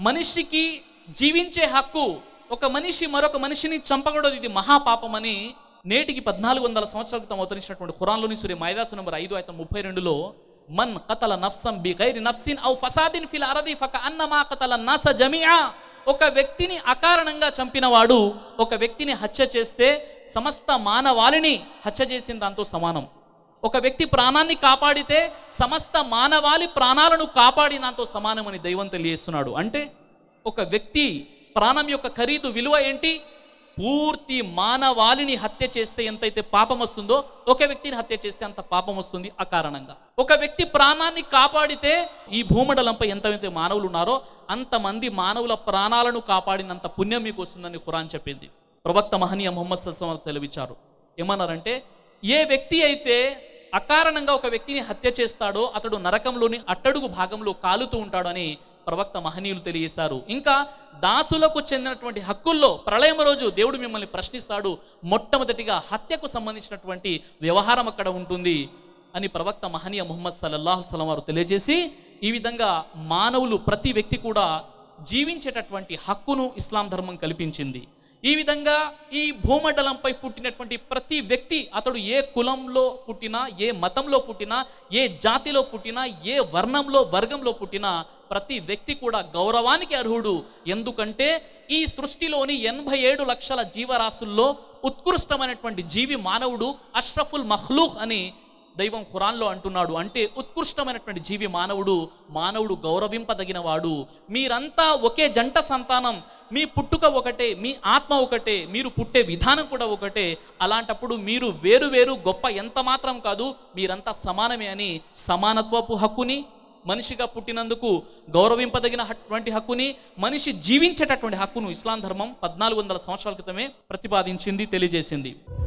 మనిషికి జీవించే హక్కు ఒక మనిషి మరొక మనిషిని చంపకూడదు ఇది మహాపాపమని నేటికి పద్నాలుగు వందల సంవత్సరాల క్రితం అవతరించినటువంటి ఖురాన్లోని సూర్య మైదాసు నంబర్ ఐదు అయితే ముప్పై రెండులో మన్ కతల నఫ్సం బి గైరి నఫ్సిన్ ఔ ఫసాదిన్ ఫిల్ అరది ఫక అన్నమా కతల నస జమియా ఒక వ్యక్తిని అకారణంగా చంపినవాడు ఒక వ్యక్తిని హత్య చేస్తే సమస్త మానవాళిని హత్య చేసిన దాంతో సమానం ఒక వ్యక్తి ప్రాణాన్ని కాపాడితే సమస్త మానవాళి ప్రాణాలను కాపాడినంతో సమానమని దైవం తెలియజేస్తున్నాడు అంటే ఒక వ్యక్తి ప్రాణం యొక్క ఖరీదు విలువ ఏంటి పూర్తి మానవాళిని హత్య చేస్తే ఎంతైతే పాపం వస్తుందో ఒక వ్యక్తిని హత్య చేస్తే అంత పాపం వస్తుంది అకారణంగా ఒక వ్యక్తి ప్రాణాన్ని కాపాడితే ఈ భూమండలంపై ఎంతైతే మానవులు ఉన్నారో అంతమంది మానవుల ప్రాణాలను కాపాడినంత పుణ్యం మీకు వస్తుందని ఖురాన్ చెప్పింది ప్రవక్త మహనీయ మొహమ్మద్ సల్సం తెలివిచారు ఏమన్నారంటే ఏ వ్యక్తి అయితే అకారణంగా ఒక వ్యక్తిని హత్య చేస్తాడో అతడు నరకంలోని అట్టడుగు భాగంలో కాలుతూ ఉంటాడు అని ప్రవక్త మహనీయులు తెలియజేశారు ఇంకా దాసులకు చెందినటువంటి హక్కుల్లో ప్రళయం రోజు దేవుడు మిమ్మల్ని ప్రశ్నిస్తాడు మొట్టమొదటిగా హత్యకు సంబంధించినటువంటి వ్యవహారం అక్కడ ఉంటుంది అని ప్రవక్త మహనీయ ముహమ్మద్ సల్లల్లాహు సలం వారు తెలియజేసి ఈ విధంగా మానవులు ప్రతి వ్యక్తి కూడా జీవించేటటువంటి హక్కును ఇస్లాం ధర్మం కల్పించింది ఈ విధంగా ఈ భూమండలంపై పుట్టినటువంటి ప్రతి వ్యక్తి అతడు ఏ కులంలో పుట్టినా ఏ మతంలో పుట్టినా ఏ జాతిలో పుట్టినా ఏ వర్ణంలో వర్గంలో పుట్టినా ప్రతి వ్యక్తి కూడా గౌరవానికి అర్హుడు ఎందుకంటే ఈ సృష్టిలోని ఎనభై ఏడు లక్షల జీవరాశుల్లో ఉత్కృష్టమైనటువంటి జీవి మానవుడు అష్రఫుల్ మఖ్లూక్ అని దైవం ఖురాన్లో అంటున్నాడు అంటే ఉత్కృష్టమైనటువంటి జీవి మానవుడు మానవుడు గౌరవింపదగిన వాడు మీరంతా ఒకే జంట సంతానం మీ పుట్టుక ఒకటే మీ ఆత్మ ఒకటే మీరు పుట్టే విధానం కూడా ఒకటే అలాంటప్పుడు మీరు వేరు వేరు గొప్ప ఎంత మాత్రం కాదు మీరంతా సమానమే అని సమానత్వపు హక్కుని మనిషిగా పుట్టినందుకు గౌరవింపదగినటువంటి హక్కుని మనిషి జీవించేటటువంటి హక్కును ఇస్లాం ధర్మం పద్నాలుగు వందల సంవత్సరాల క్రితమే ప్రతిపాదించింది తెలియజేసింది